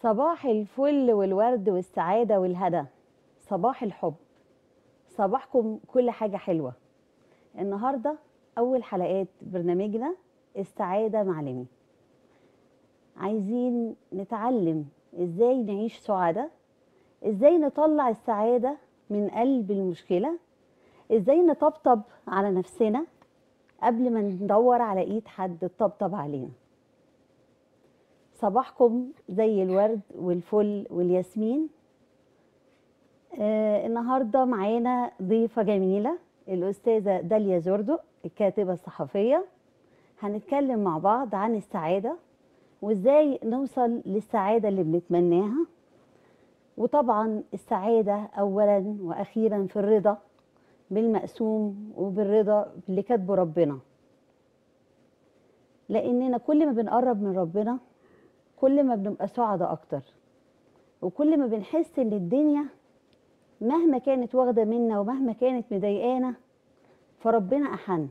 صباح الفل والورد والسعادة والهدى صباح الحب صباحكم كل حاجة حلوة النهاردة أول حلقات برنامجنا السعادة معلمي عايزين نتعلم إزاي نعيش سعادة إزاي نطلع السعادة من قلب المشكلة إزاي نطبطب على نفسنا قبل ما ندور على إيد حد تطبطب علينا صباحكم زي الورد والفل والياسمين آه النهارده معانا ضيفه جميله الاستاذه داليا زردق الكاتبه الصحفيه هنتكلم مع بعض عن السعاده وازاي نوصل للسعاده اللي بنتمناها وطبعا السعاده اولا واخيرا في الرضا بالمقسوم وبالرضا اللي كاتبه ربنا لاننا كل ما بنقرب من ربنا كل ما بنبقى سعداء اكتر وكل ما بنحس ان الدنيا مهما كانت واخده منا ومهما كانت مضايقانا فربنا احن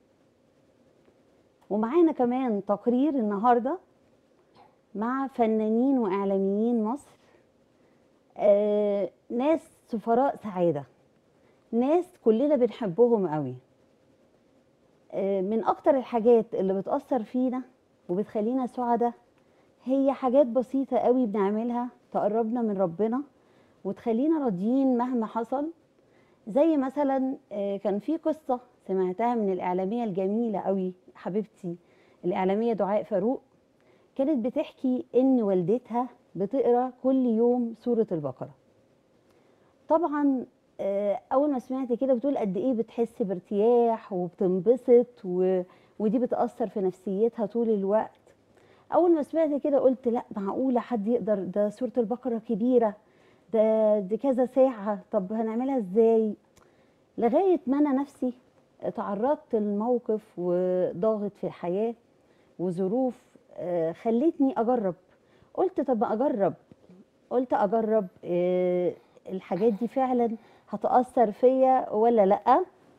ومعانا كمان تقرير النهارده مع فنانين واعلاميين مصر آه ناس سفراء سعاده ناس كلنا بنحبهم قوي آه من اكتر الحاجات اللي بتاثر فينا وبتخلينا سعداء هي حاجات بسيطة قوي بنعملها تقربنا من ربنا وتخلينا راضيين مهما حصل زي مثلا كان في قصة سمعتها من الإعلامية الجميلة قوي حبيبتي الإعلامية دعاء فاروق كانت بتحكي إن والدتها بتقرأ كل يوم سورة البقرة طبعا أول ما سمعت كده بتقول قد إيه بتحس بارتياح وبتنبسط و... ودي بتأثر في نفسيتها طول الوقت اول ما سمعت كده قلت لا معقوله حد يقدر ده سوره البقره كبيره ده دي كذا ساعه طب هنعملها ازاي لغايه ما انا نفسي تعرضت لموقف وضاغط في الحياه وظروف خلتني اجرب قلت طب اجرب قلت اجرب الحاجات دي فعلا هتاثر فيا ولا لا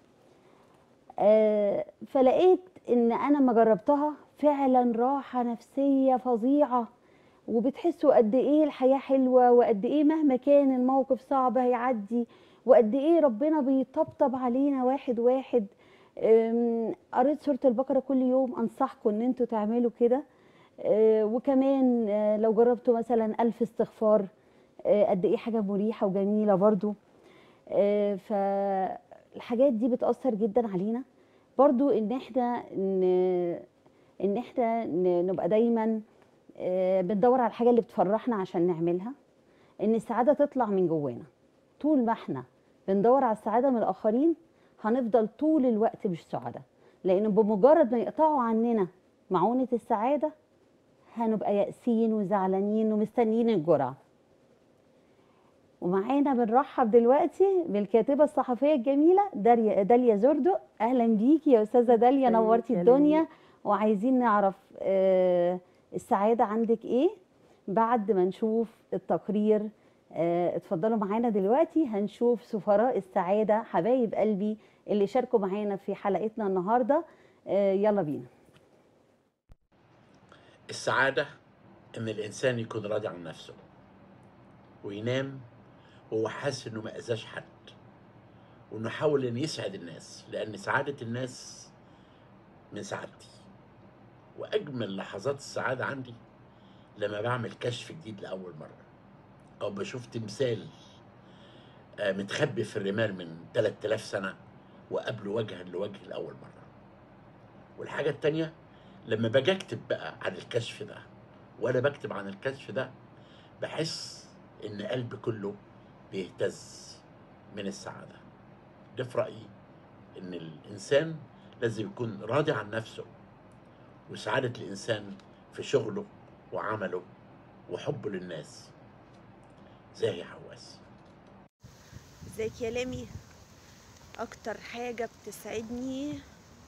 فلقيت ان انا ما جربتها فعلا راحة نفسية فظيعة وبتحسوا قد ايه الحياة حلوة وقد ايه مهما كان الموقف صعب هيعدي وقد ايه ربنا بيطبطب علينا واحد واحد قريت سورة البقرة كل يوم انصحكم ان انتوا تعملوا كده وكمان لو جربتوا مثلا ألف استغفار قد ايه حاجة مريحة وجميلة برضو فالحاجات دي بتأثر جدا علينا برضو ان احنا ان احنا نبقى دايما بندور على الحاجه اللي بتفرحنا عشان نعملها ان السعاده تطلع من جوانا طول ما احنا بندور على السعاده من الاخرين هنفضل طول الوقت مش سعداء لان بمجرد ما يقطعوا عننا معونه السعاده هنبقى يائسين وزعلانين ومستنيين الجرعه ومعانا بنرحب دلوقتي بالكاتبه الصحفيه الجميله داليا داليا زردق اهلا بيكي يا استاذه داليا نورتي الدنيا وعايزين نعرف آه السعادة عندك ايه بعد ما نشوف التقرير آه اتفضلوا معانا دلوقتي هنشوف سفراء السعادة حبايب قلبي اللي شاركوا معانا في حلقتنا النهاردة آه يلا بينا السعادة ان الانسان يكون راضي عن نفسه وينام وهو حاسس انه ما اذاش حد وانه يحاول ان يسعد الناس لان سعادة الناس من سعادتي واجمل لحظات السعاده عندي لما بعمل كشف جديد لاول مره او بشوف تمثال متخبي في الرمال من 3000 سنه وقابله وجها لوجه لاول مره والحاجه التانيه لما باجي اكتب بقى عن الكشف ده وانا بكتب عن الكشف ده بحس ان قلبي كله بيهتز من السعاده ده في رايي ان الانسان لازم يكون راضي عن نفسه وسعادة الإنسان في شغله وعمله وحبه للناس زي حواس ازيك يا لمي اكتر حاجة بتسعدني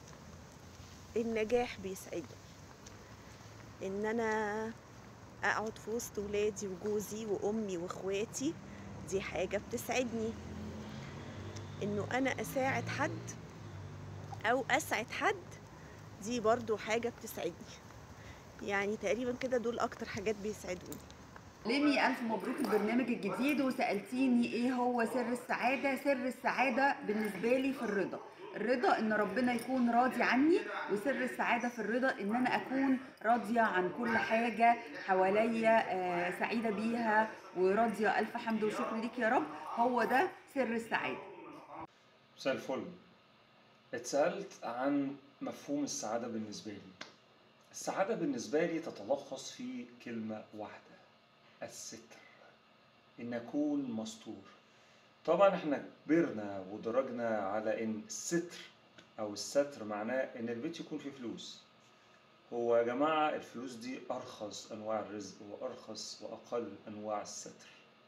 النجاح بيسعدني ان انا اقعد في وسط ولادي وجوزي وامي واخواتي دي حاجة بتسعدني انه انا اساعد حد او اسعد حد دي برضو حاجة بتسعدني يعني تقريبا كده دول اكتر حاجات بيسعدوني ليمي ألف مبروك البرنامج الجديد وسألتيني إيه هو سر السعادة سر السعادة بالنسبة لي في الرضا الرضا إن ربنا يكون راضي عني وسر السعادة في الرضا إن أنا أكون راضية عن كل حاجة حواليا آه، سعيدة بيها وراضية ألف حمد وشكر ليك يا رب هو ده سر السعادة مساء الفل اتسألت عن مفهوم السعادة بالنسبة لي السعادة بالنسبة لي تتلخص في كلمة واحدة الستر إن أكون مستور طبعا احنا كبرنا ودرجنا على إن الستر أو الستر معناه إن البيت يكون فيه فلوس هو يا جماعة الفلوس دي أرخص أنواع الرزق وأرخص وأقل أنواع الستر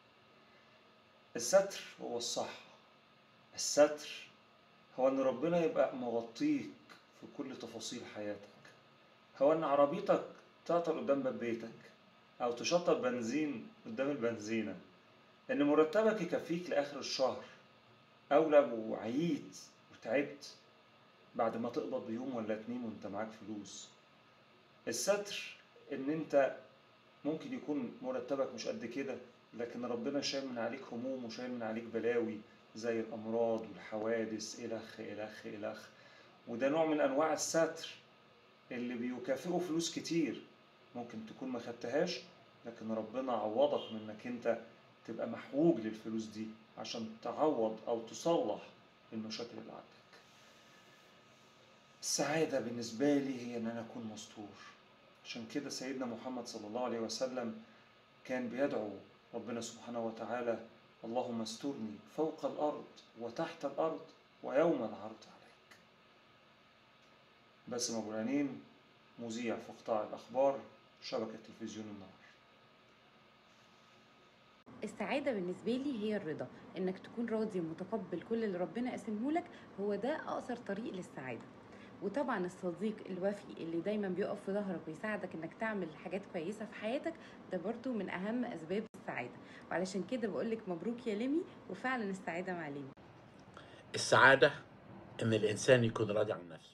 الستر هو الصحة الستر هو ان ربنا يبقى مغطيك في كل تفاصيل حياتك هو ان عربيتك تعطل قدام باب بيتك او تشطب بنزين قدام البنزينة ان مرتبك يكفيك لاخر الشهر او لو عييت وتعبت بعد ما تقبض بيوم ولا اتنين وانت معاك فلوس الستر ان انت ممكن يكون مرتبك مش قد كده لكن ربنا شايل من عليك هموم وشايل من عليك بلاوي زي الأمراض والحوادث إلخ إلخ إلخ وده نوع من أنواع الستر اللي بيكافئوا فلوس كتير ممكن تكون ما خدتهاش لكن ربنا عوضك من انك انت تبقى محوج للفلوس دي عشان تعوض او تصلح المشاكل اللي عندك السعادة بالنسبة لي هي ان انا اكون مستور عشان كده سيدنا محمد صلى الله عليه وسلم كان بيدعو ربنا سبحانه وتعالى اللهم استرني فوق الأرض وتحت الأرض ويوم العرض عليك باسم أبو العنين مذيع في قطاع الأخبار شبكة تلفزيون النهار السعادة بالنسبة لي هي الرضا انك تكون راضي ومتقبل كل اللي ربنا قسمه لك هو ده اقصر طريق للسعادة وطبعا الصديق الوفي اللي دايما بيقف في ظهرك ويساعدك انك تعمل حاجات كويسة في حياتك ده برضو من اهم اسباب السعادة وعلشان كده بقولك مبروك يا ليمي وفعلا السعادة مع ليمي السعادة إن الإنسان يكون راضي عن نفسه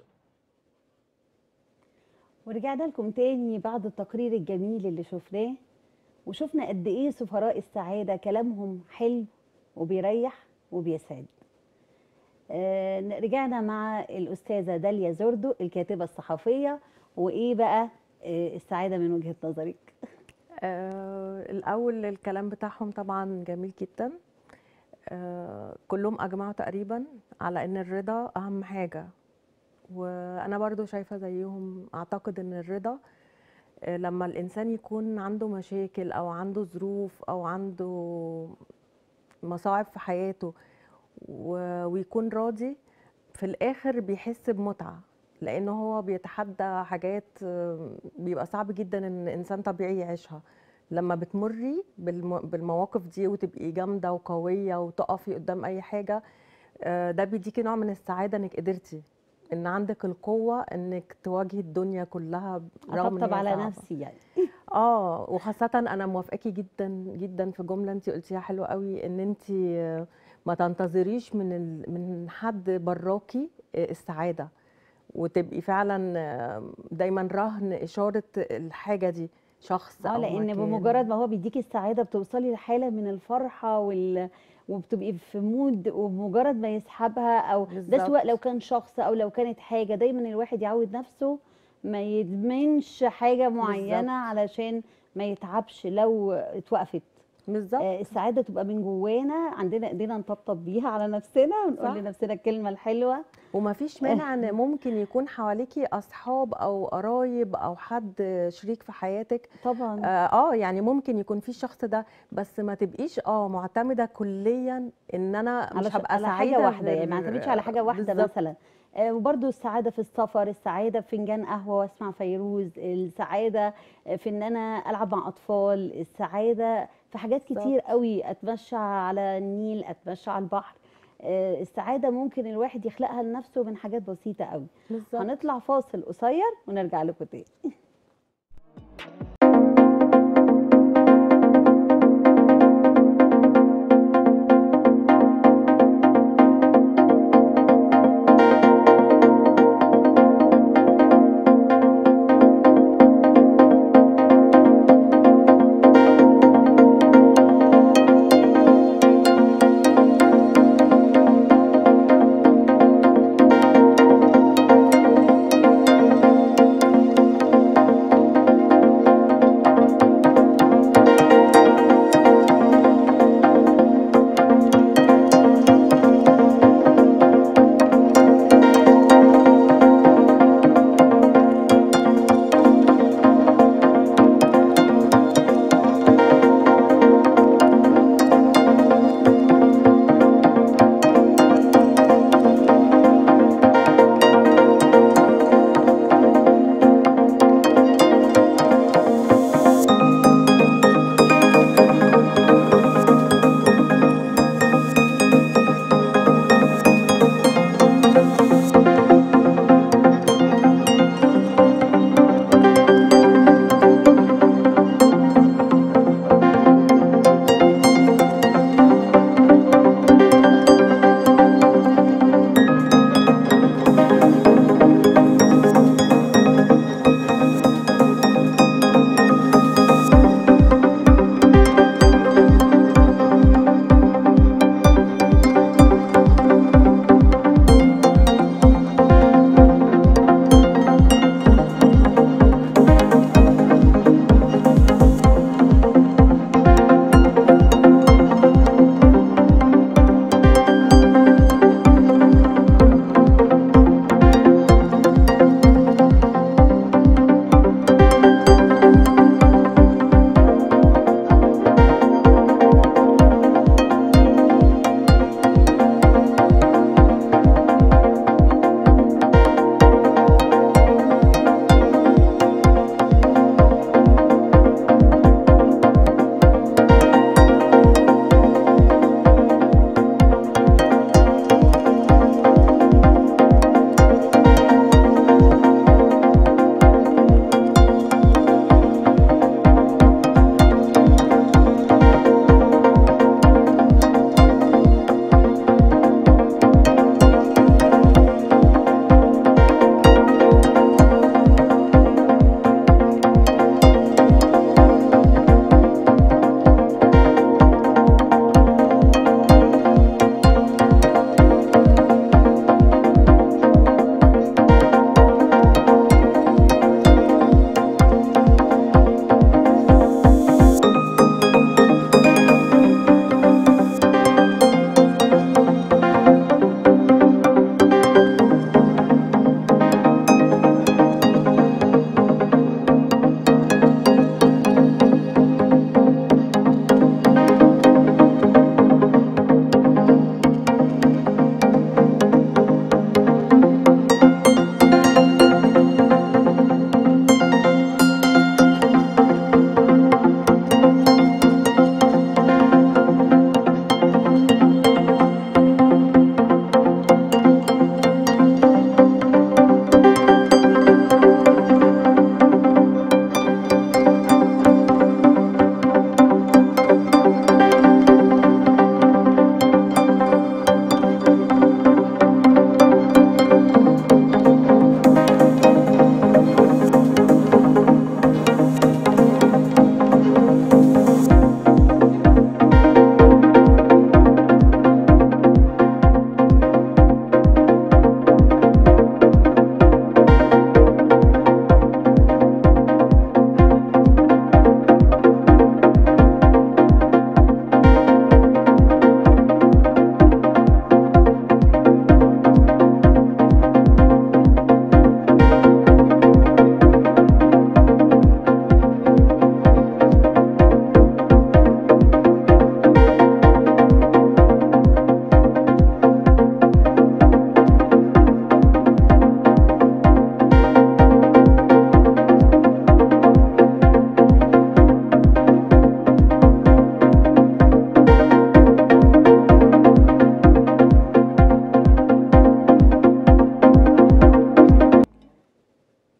ورجعنا لكم تاني بعد التقرير الجميل اللي شفناه وشفنا قد ايه سفراء السعاده كلامهم حلو وبيريح وبيسعد آه رجعنا مع الاستاذه داليا زردو الكاتبه الصحفيه وايه بقى آه السعاده من وجهه نظرك آه الأول الكلام بتاعهم طبعا جميل جدا آه كلهم أجمعوا تقريبا على إن الرضا أهم حاجة وأنا برضو شايفة زيهم أعتقد إن الرضا آه لما الإنسان يكون عنده مشاكل أو عنده ظروف أو عنده مصاعب في حياته و- ويكون راضي في الآخر بيحس بمتعة لأنه هو بيتحدى حاجات آه، بيبقى صعب جدا إن إنسان طبيعي يعيشها لما بتمري بالم- بالمواقف دي وتبقي جامدة وقوية وتقفي قدام أي حاجة آه، ده بيديكي نوع من السعادة إنك قدرتي إن عندك القوة إنك تواجهي الدنيا كلها رغم إن اطبطب هي على صعبة. نفسي يعني اه وخاصة انا موافقاكي جدا جدا في جملة انت قلتيها حلوة قوي ان انت ما تنتظريش من ال... من حد براكي السعادة وتبقي فعلا دايما رهن اشارة الحاجة دي شخص اه او لان مكان. بمجرد ما هو بيديكي السعاده بتوصلي لحاله من الفرحه وال وبتبقي في مود وبمجرد ما يسحبها او ده بالظبط. سواء لو كان شخص او لو كانت حاجه دايما الواحد يعود نفسه ما يدمنش حاجه معينه بالظبط. علشان ما يتعبش لو اتوقفت بالظبط آه، السعاده تبقى من جوانا عندنا ايدينا نطبطب بيها على نفسنا صح. ونقول لنفسنا الكلمه الحلوه وما فيش مانع ان ممكن يكون حواليكي اصحاب او قرايب او حد شريك في حياتك طبعا اه آه، يعني ممكن يكون في الشخص ده بس ما تبقيش اه معتمده كليا ان انا مش على, هبقى على سعيده حاجه واحده يعني ما غير- اعتمدش على حاجه واحده بالظبط. مثلا آه، وبرضو السعاده في السفر السعاده في فنجان قهوه واسمع فيروز السعاده في ان انا العب مع اطفال السعاده في حاجات بالظبط. كتير قوي اتمشى على النيل اتمشى على البحر آه، السعاده ممكن الواحد يخلقها لنفسه من حاجات بسيطه قوي بالظبط هنطلع فاصل قصير ونرجع لكم تاني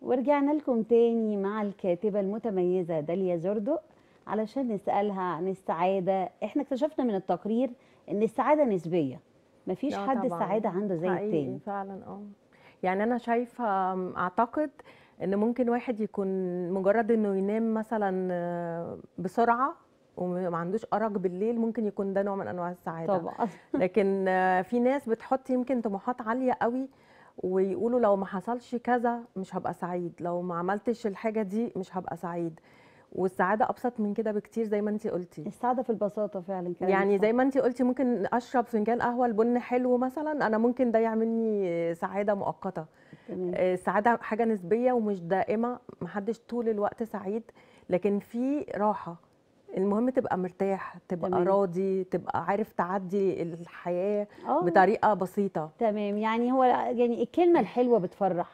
ورجعنا لكم تاني مع الكاتبة المتميزة داليا زردق علشان نسألها عن السعادة احنا اكتشفنا من التقرير ان السعادة نسبية مفيش آه حد طبعاً. السعادة عنده زي حقيقي التاني فعلا اه يعني انا شايفه أم، اعتقد ان ممكن واحد يكون مجرد انه ينام مثلا آه، بسرعه وما عندوش ارق بالليل ممكن يكون ده نوع من انواع السعاده طبعا لكن آه، في ناس بتحط يمكن طموحات عاليه قوي ويقولوا لو ما حصلش كذا مش هبقى سعيد لو ما عملتش الحاجه دي مش هبقى سعيد والسعاده ابسط من كده بكتير زي ما انت قلتي السعادة في البساطة فعلا كلامك يعني صح. زي ما انت قلتي ممكن اشرب فنجان قهوه البن حلو مثلا انا ممكن ده يعملني سعاده مؤقته تمام آه، السعاده حاجه نسبيه ومش دائمه محدش طول الوقت سعيد لكن في راحه المهم تبقى مرتاح تبقى تمام. راضي تبقى عارف تعدي الحياه اه بطريقه بسيطه تمام يعني هو يعني الكلمة الحلوة بتفرح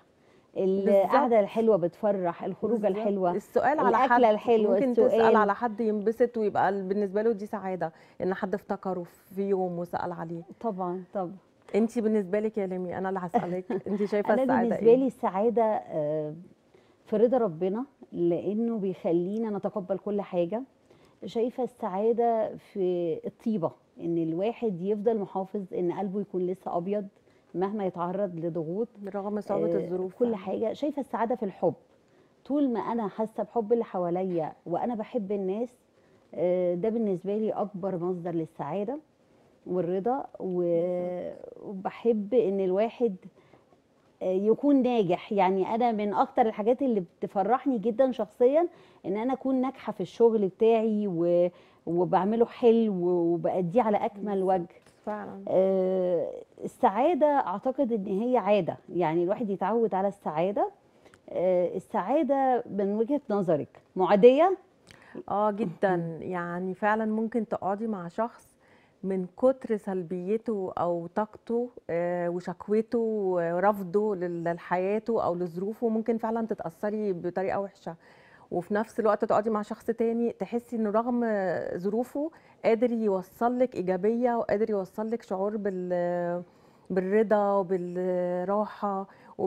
القعدة الحلوة بتفرح الخروجة بالظبط. الحلوة السؤال على حد الأكلة الحلوة ممكن السؤال تسال على حد ينبسط ويبقى بالنسبه له دي سعاده ان حد افتكره في يوم وسال عليه طبعا طبعا انت بالنسبه لك يا لمي انا اللي هسالك انت شايفه انا السعاده بالنسبه ايه لي السعاده آه، في رضا ربنا لانه بيخلينا نتقبل كل حاجه شايفه السعاده في الطيبه ان الواحد يفضل محافظ ان قلبه يكون لسه ابيض مهما يتعرض لضغوط رغم صعوبه آه، الظروف كل فعلا. حاجه شايفه السعاده في الحب طول ما انا حاسه بحب اللي حواليا وانا بحب الناس آه، ده بالنسبه لي اكبر مصدر للسعاده والرضا و- وبحب ان الواحد آه، يكون ناجح يعني انا من اكتر الحاجات اللي بتفرحني جدا شخصيا ان انا اكون ناجحه في الشغل بتاعي و... وبعمله حلو وبأديه على اكمل وجه فعلا آه، السعادة أعتقد إن هي عادة يعني الواحد يتعود على السعادة آه، السعادة من وجهة نظرك معدية اه جدا يعني فعلا ممكن تقعدي مع شخص من كتر سلبيته او طاقته آه، وشكوته ورفضه لل- لحياته او لظروفه ممكن فعلا تتاثري بطريقه وحشه وفي نفس الوقت تقعدي مع شخص تاني تحسي انه رغم ظروفه قادر يوصل لك ايجابيه وقادر يوصل لك شعور بال بالرضا وبالراحه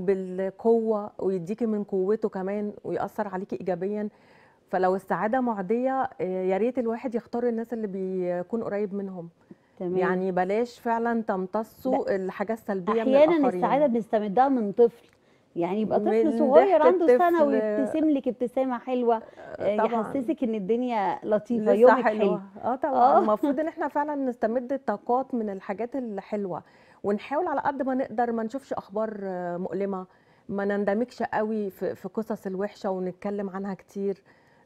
وبالقوه ويديكي من قوته كمان ويأثر عليكي ايجابيا فلو السعاده معديه آه، يا ريت الواحد يختار الناس اللي بيكون قريب منهم تمام يعني بلاش فعلا تمتصوا الحاجه السلبيه من أحيانا الآخرين. السعادة بنستمدها من طفل يعني يبقى طفل من صغير ضحك عنده سنة الطفل. ويبتسم لك ابتسامة حلوة آه، طبعاً. يحسسك إن الدنيا لطيفة لسه يومك حلوة حلو اه آه. طبعا المفروض ان احنا فعلا نستمد الطاقات من الحاجات الحلوه ونحاول على قد ما نقدر ما نشوفش اخبار آه، مؤلمه ما نندمجش قوي في في قصص الوحشه ونتكلم عنها كتير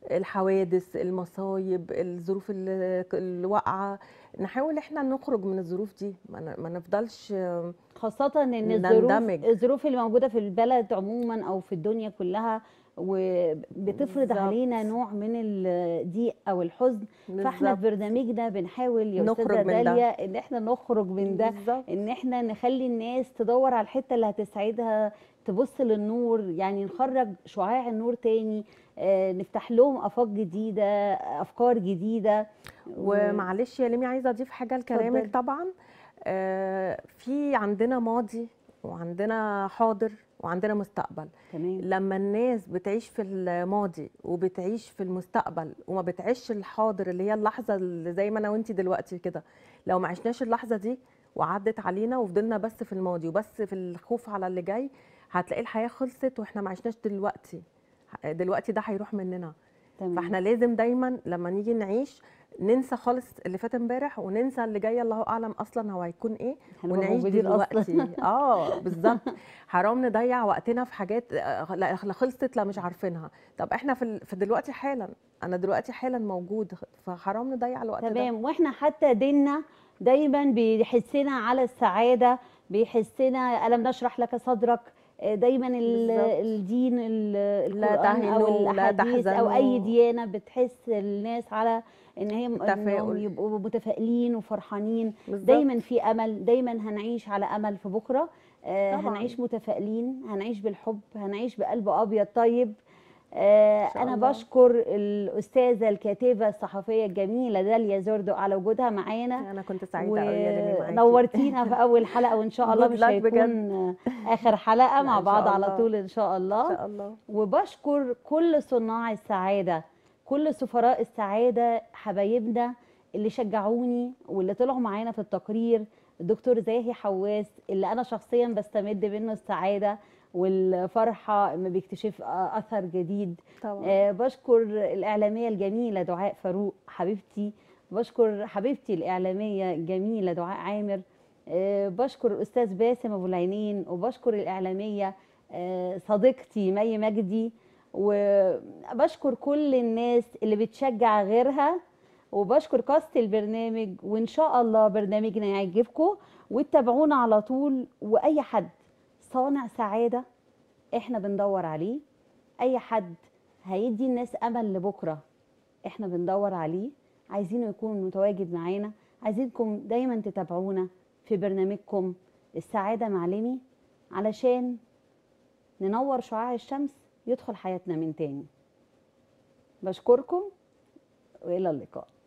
الحوادث المصايب الظروف اللي اللي واقعه نحاول احنا نخرج من الظروف دي ما ن- ما نفضلش آه، خاصة إن الظروف نندمج. الظروف اللي موجودة في البلد عموما أو في الدنيا كلها وبتفرض بالظبط. علينا نوع من الضيق أو الحزن فاحنا في بالظبط. برنامجنا بنحاول يا نخرج أستاذة من ده. داليا إن احنا نخرج من ده بالظبط ان احنا نخلي الناس تدور على الحته اللي هتسعدها تبص للنور يعني نخرج شعاع النور تاني آه، نفتح لهم افاق جديده افكار جديده و- ومعلش يا لمي عايزه اضيف حاجه لكلامك اتفضلي. طبعا آه، في عندنا ماضي وعندنا حاضر وعندنا مستقبل تمام لما الناس بتعيش في الماضي وبتعيش في المستقبل وما بتعيش الحاضر اللي هي اللحظه اللي زي ما انا وانتي دلوقتي كده لو ما عشناش اللحظه دي وعدت علينا وفضلنا بس في الماضي وبس في الخوف على اللي جاي هتلاقي الحياه خلصت واحنا ما عشناش دلوقتي دلوقتي ده هيروح مننا تمام فاحنا لازم دايما لما نيجي نعيش ننسى خالص اللي فات امبارح وننسى اللي جاي الله اعلم اصلا هو هيكون ايه هنبقى ونعيش موجودين أصلاً. دلوقتي اه بالظبط حرام نضيع وقتنا في حاجات آه، لا لا خلصت لا مش عارفينها طب احنا في ال- في دلوقتي حالا انا دلوقتي حالا موجود فحرام نضيع الوقت ده تمام واحنا حتى ديننا دايما بيحسنا على السعاده بيحسنا الم نشرح لك صدرك آه، دايما ال- بالظبط. الدين ال- لا القرآن او تهنوا ولا الاحاديث او اي تحزنوا. ديانه بتحس الناس على ان هي انهم التفاؤل. يبقوا متفائلين وفرحانين بالظبط. دايما في امل دايما هنعيش على امل في بكره آه، طبعاً. هنعيش متفائلين هنعيش بالحب هنعيش بقلب ابيض طيب آه، إن شاء انا الله. بشكر الاستاذه الكاتبه الصحفيه الجميله داليا زوردو على وجودها معانا انا كنت سعيده قوي يا ليلي معاكي ونورتينا في اول حلقه وان شاء الله Good مش luck هيكون آه، اخر حلقه لا، مع إن بعض شاء على الله. طول ان شاء الله ان شاء الله وبشكر كل صناع السعادة كل سفراء السعادة حبايبنا اللي شجعوني واللي طلعوا معانا في التقرير الدكتور زاهي حواس اللي أنا شخصيا بستمد منه السعادة والفرحة لما بيكتشف أثر جديد طبعا آه، بشكر الإعلامية الجميلة دعاء فاروق حبيبتي بشكر حبيبتي الإعلامية الجميلة دعاء عامر آه، بشكر الأستاذ باسم أبو العينين وبشكر الإعلامية آه، صديقتي مي مجدي وبشكر كل الناس اللي بتشجع غيرها وبشكر كاست البرنامج وإن شاء الله برنامجنا يعجبكم وتتابعونا على طول وأي حد صانع سعادة احنا بندور عليه اي حد هيدي الناس امل لبكره احنا بندور عليه عايزينه يكون متواجد معانا عايزينكم دايما تتابعونا في برنامجكم السعاده معلمي علشان ننور شعاع الشمس يدخل حياتنا من تاني بشكركم والى اللقاء